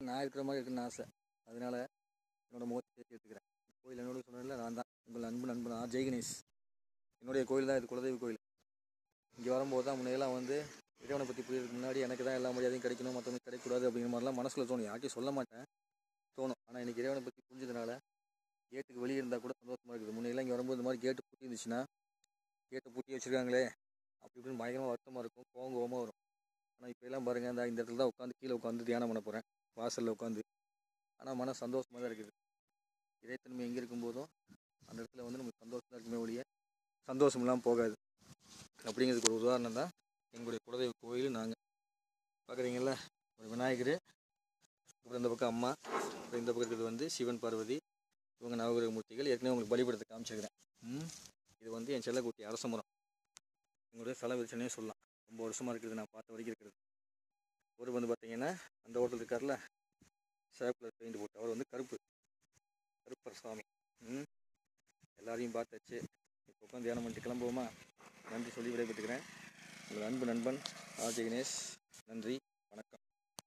நான் இருக்கிற மாதிரி இருக்குன்னு ஆசை அதனால என்னோட முகத்தை சேர்த்து எடுத்துக்கிறேன் கோயில் என்னோட சொன்னதில்ல நான் தான் உங்கள் அன்பு நண்பன் ஆர் ஜெய் கணேஷ் என்னுடைய கோயில் தான் இது குலதெய்வ கோயில் இங்கே வரும்போது தான் முன்னையெல்லாம் வந்து இறைவனை பற்றி புரியறதுக்கு முன்னாடி எனக்கு தான் எல்லா மரியாதையும் கிடைக்கணும் மற்றவங்க கிடைக்கக்கூடாது அப்படிங்கிற மாதிரிலாம் மனசில் தோணும் யார்ட்டையும் சொல்ல மாட்டேன் தோணும் ஆனால் எனக்கு இறைவனை பற்றி புரிஞ்சதுனால கேட்டுக்கு வெளியே இருந்தால் கூட சந்தோஷமாக இருக்குது முன்னையெல்லாம் இங்கே வரும்போது இந்த மாதிரி கேட்டு பூட்டி இருந்துச்சுன்னா கேட்டை பூட்டி வச்சுருக்காங்களே அப்படி இப்படின்னு பயங்கரமாக வருத்தமாக இருக்கும் கோவம் கோவமாக வரும் ஆனால் இப்போ எல்லாம் பாருங்கள் இந்த இந்த இடத்துல தான் உட்காந்து கீழே உட்காந்து தியானம் பண்ண போகிறேன் வாசலில் உட்காந்து ஆனால் மன சந்தோஷமாக தான் இருக்குது இறைத்தன்மை எங்கே இருக்கும்போதும் அந்த இடத்துல வந்து நமக்கு சந்தோஷம் தான் இருக்குமே ஒழிய சந்தோஷம் இல்லாமல் போகாது அப்படிங்கிறதுக்கு ஒரு உதாரணம் தான் எங்களுடைய குலதெய்வ கோயில் நாங்கள் பார்க்குறீங்களா ஒரு விநாயகர் அப்புறம் இந்த பக்கம் அம்மா அப்புறம் இந்த பக்கம் இருக்கிறது வந்து சிவன் பார்வதி இவங்க நவகிரக மூர்த்திகள் ஏற்கனவே உங்களுக்கு பலிபடத்தை காமிச்சிருக்கிறேன் ம் இது வந்து என் செல்லக்குட்டி அரச மரம் எங்களுடைய ஸ்தல விரிச்சனே சொல்லலாம் ரொம்ப வருஷமாக இருக்குது நான் பார்த்த வரைக்கும் இருக்கிறது ஒரு வந்து பார்த்தீங்கன்னா அந்த ஹோட்டல் இருக்கார்ல சேப்பில் பெயிண்ட் போட்டு அவர் வந்து கருப்பு கருப்பர் சுவாமி ம் எல்லாரையும் பார்த்தாச்சு இப்போ உட்காந்து தியானம் பண்ணிட்டு கிளம்புவோமா நன்றி சொல்லி விடைபெற்றுக்கிறேன் உங்கள் அன்பு நண்பன் ஆர்ஜே கணேஷ் நன்றி வணக்கம்